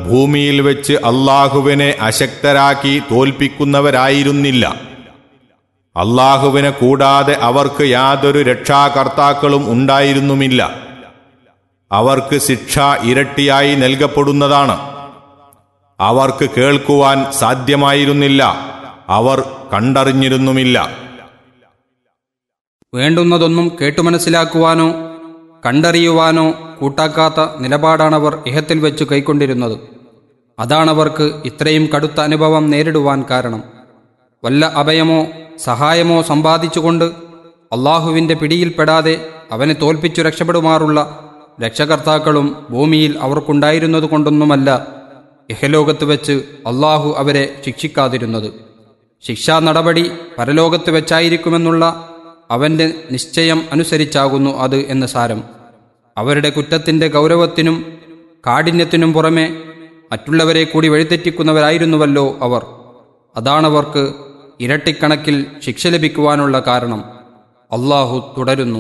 ഭൂമിയിൽ വെച്ച് അള്ളാഹുവിനെ അശക്തരാക്കി തോൽപ്പിക്കുന്നവരായിരുന്നില്ല അള്ളാഹുവിനെ കൂടാതെ അവർക്ക് യാതൊരു രക്ഷാകർത്താക്കളും ഉണ്ടായിരുന്നുമില്ല അവർക്ക് ശിക്ഷ ഇരട്ടിയായി നൽകപ്പെടുന്നതാണ് അവർക്ക് കേൾക്കുവാൻ സാധ്യമായിരുന്നില്ല അവർ കണ്ടറിഞ്ഞിരുന്നുമില്ല വേണ്ടുന്നതൊന്നും കേട്ടു മനസ്സിലാക്കുവാനോ കണ്ടറിയുവാനോ കൂട്ടാക്കാത്ത നിലപാടാണവർ ഇഹത്തിൽ വെച്ചു കൈക്കൊണ്ടിരുന്നത് അതാണവർക്ക് ഇത്രയും കടുത്ത അനുഭവം നേരിടുവാൻ കാരണം വല്ല അഭയമോ സഹായമോ സമ്പാദിച്ചുകൊണ്ട് അള്ളാഹുവിൻ്റെ പിടിയിൽപ്പെടാതെ അവനെ തോൽപ്പിച്ചു രക്ഷപ്പെടുമാറുള്ള രക്ഷകർത്താക്കളും ഭൂമിയിൽ അവർക്കുണ്ടായിരുന്നത് കൊണ്ടൊന്നുമല്ല ഇഹലോകത്ത് വെച്ച് അള്ളാഹു അവരെ ശിക്ഷിക്കാതിരുന്നത് ശിക്ഷാ നടപടി പരലോകത്ത് വെച്ചായിരിക്കുമെന്നുള്ള അവന്റെ നിശ്ചയം അനുസരിച്ചാകുന്നു അത് എന്ന് സാരം അവരുടെ കുറ്റത്തിന്റെ ഗൗരവത്തിനും കാഠിന്യത്തിനും പുറമെ മറ്റുള്ളവരെ കൂടി വഴിതെറ്റിക്കുന്നവരായിരുന്നുവല്ലോ അവർ അതാണവർക്ക് ഇരട്ടിക്കണക്കിൽ ശിക്ഷ ലഭിക്കുവാനുള്ള കാരണം അള്ളാഹു തുടരുന്നു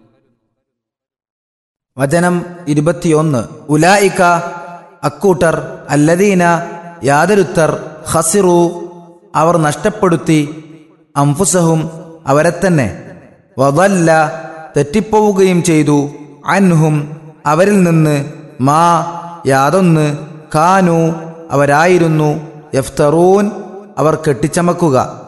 വചനം ഇരുപത്തിയൊന്ന് ഉലായിക്ക അക്കൂട്ടർ അല്ലദീന യാതൊരുത്തർ ഹസിറു അവർ നഷ്ടപ്പെടുത്തി അംഫുസഹും അവരെ തന്നെ വതല്ല തെറ്റിപ്പോവുകയും ചെയ്തു അൻഹും അവരിൽ നിന്ന് മാ യാതൊന്ന് കാനു അവരായിരുന്നു യഫ്തറൂൻ അവർ കെട്ടിച്ചമക്കുക